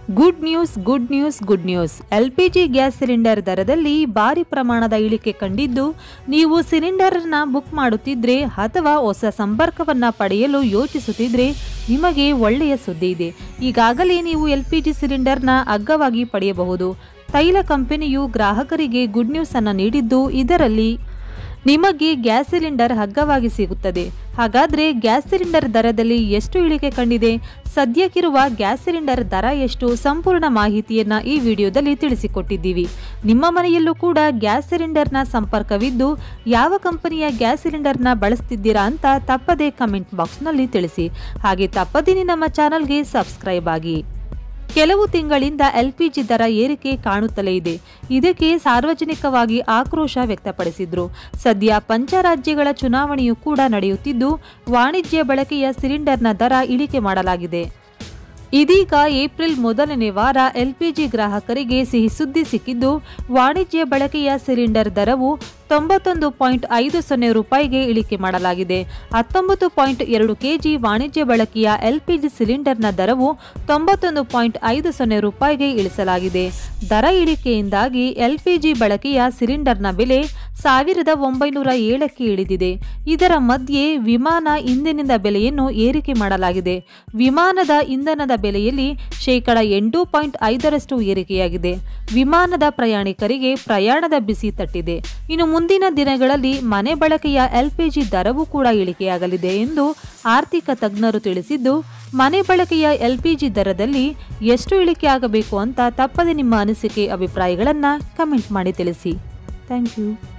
good news good news good news LPG gas cylinder ದರದಲ್ಲಿ ಭಾರಿ ಪ್ರಮಾಣದ ಇಳಿಕೆ ಕಂಡಿದ್ದು ನೀವು ಸಿಲಿಂಡರ್ನ ಬುಕ್ ಮಾಡುತ್ತಿದ್ರೆ ಅಥವಾ ಹೊಸ ಸಂಪರ್ಕವನ್ನ ಪಡೆಯಲು ಯೋಚಿಸುತ್ತಿದ್ರೆ ನಿಮಗೆ ಒಳ್ಳೆಯ ಸುದ್ದಿ ಇದೆ ಈಗಾಗಲೇ ನೀವು ಎಲ್ಪಿಜಿ ಸಿಲಿಂಡರ್ನ ಅಗ್ಗವಾಗಿ ಪಡೆಯಬಹುದು ತೈಲ ಕಂಪನಿಯು ಗ್ರಾಹಕರಿಗೆ ಗುಡ್ ನ್ಯೂಸ್ ಅನ್ನು ನೀಡಿದ್ದು ಇದರಲ್ಲಿ ನಿಮಗೆ ಗ್ಯಾಸ್ ಸಿಲಿಂಡರ್ ಹಗ್ಗವಾಗಿ ಸಿಗುತ್ತದೆ ಹಾಗಾದ್ರೆ ಗ್ಯಾಸ್ ಸಿಲಿಂಡರ್ ದರದಲ್ಲಿ ಎಷ್ಟು ಇಳಿಕೆ ಕಂಡಿದೆ ಸದ್ಯಕ್ಕಿರುವ ಗ್ಯಾಸ್ ಸಿಲಿಂಡರ್ ದರ ಎಷ್ಟು ಸಂಪೂರ್ಣ ಮಾಹಿತಿಯನ್ನ ಈ ವಿಡಿಯೋದಲ್ಲಿ ತಿಳಿಸಿಕೊಟ್ಟಿದ್ದೀವಿ ನಿಮ್ಮ ಮನೆಯಲ್ಲೂ ಕೂಡ ಗ್ಯಾಸ್ ಸಿಲಿಂಡರ್ನ ಸಂಪರ್ಕವಿದ್ದು ಯಾವ ಕಂಪನಿಯ ಗ್ಯಾಸ್ ಸಿಲಿಂಡರ್ನ ಬಳಸ್ತಿದ್ದೀರಾ ಅಂತ ತಪ್ಪದೇ ಕಮೆಂಟ್ ಬಾಕ್ಸ್ನಲ್ಲಿ ತಿಳಿಸಿ ಹಾಗೆ ತಪ್ಪದೇ ನಮ್ಮ ಚಾನಲ್ಗೆ ಸಬ್ಸ್ಕ್ರೈಬ್ ಆಗಿ ಕೆಲವು ತಿಂಗಳಿಂದ ಎಲ್ಪಿಜಿ ದರ ಏರಿಕೆ ಕಾಣುತ್ತಲೇ ಇದೆ ಇದಕ್ಕೆ ಸಾರ್ವಜನಿಕವಾಗಿ ಆಕ್ರೋಶ ವ್ಯಕ್ತಪಡಿಸಿದ್ರು ಸದ್ಯ ಪಂಚರಾಜ್ಯಗಳ ಚುನಾವಣೆಯೂ ಕೂಡ ನಡೆಯುತ್ತಿದ್ದು ವಾಣಿಜ್ಯ ಬಳಕೆಯ ಸಿಲಿಂಡರ್ನ ದರ ಇಳಿಕೆ ಮಾಡಲಾಗಿದೆ ಇದೀಗ ಏಪ್ರಿಲ್ ಮೊದಲನೇ ವಾರ ಎಲ್ಪಿಜಿ ಗ್ರಾಹಕರಿಗೆ ಸಿಹಿ ಸುದ್ದಿ ಸಿಕ್ಕಿದ್ದು ವಾಣಿಜ್ಯ ಬಳಕೆಯ ಸಿಲಿಂಡರ್ ದರವು ತೊಂಬತ್ತೊಂದು ಪಾಯಿಂಟ್ ಐದು ಸೊನ್ನೆ ರೂಪಾಯಿಗೆ ಇಳಿಕೆ ಮಾಡಲಾಗಿದೆ ಹತ್ತೊಂಬತ್ತು ಪಾಯಿಂಟ್ ಎರಡು ಕೆಜಿ ವಾಣಿಜ್ಯ ಬಳಕೆಯ ಎಲ್ಪಿಜಿ ಸಿಲಿಂಡರ್ನ ದರವು ತೊಂಬತ್ತೊಂದು ಪಾಯಿಂಟ್ ಐದು ಸೊನ್ನೆ ರೂಪಾಯಿಗೆ ಇಳಿಸಲಾಗಿದೆ ದರ ಇಳಿಕೆಯಿಂದಾಗಿ ಎಲ್ಪಿಜಿ ಬಳಕೆಯ ಸಿಲಿಂಡರ್ನ ಬೆಲೆ ಸಾವಿರದ ಒಂಬೈನೂರ ಏಳಕ್ಕೆ ಇಳಿದಿದೆ ಇದರ ಮಧ್ಯೆ ವಿಮಾನ ಇಂಧನದ ಬೆಲೆಯನ್ನು ಏರಿಕೆ ಮಾಡಲಾಗಿದೆ ವಿಮಾನದ ಇಂಧನದ ಬೆಲೆಯಲ್ಲಿ ಶೇಕಡ ಎಂಟು ಪಾಯಿಂಟ್ ಐದರಷ್ಟು ಏರಿಕೆಯಾಗಿದೆ ವಿಮಾನದ ಪ್ರಯಾಣಿಕರಿಗೆ ಪ್ರಯಾಣದ ಬಿಸಿ ತಟ್ಟಿದೆ ಇನ್ನು ಮುಂದಿನ ದಿನಗಳಲ್ಲಿ ಮನೆ ಬಳಕೆಯ ಎಲ್ಪಿಜಿ ದರವೂ ಕೂಡ ಇಳಿಕೆಯಾಗಲಿದೆ ಎಂದು ಆರ್ಥಿಕ ತಜ್ಞರು ತಿಳಿಸಿದ್ದು ಮನೆ ಬಳಕೆಯ ಎಲ್ಪಿಜಿ ದರದಲ್ಲಿ ಎಷ್ಟು ಇಳಿಕೆ ಆಗಬೇಕು ಅಂತ ತಪ್ಪದೆ ನಿಮ್ಮ ಅನಿಸಿಕೆ ಅಭಿಪ್ರಾಯಗಳನ್ನು ಕಮೆಂಟ್ ಮಾಡಿ ತಿಳಿಸಿ ಥ್ಯಾಂಕ್ ಯು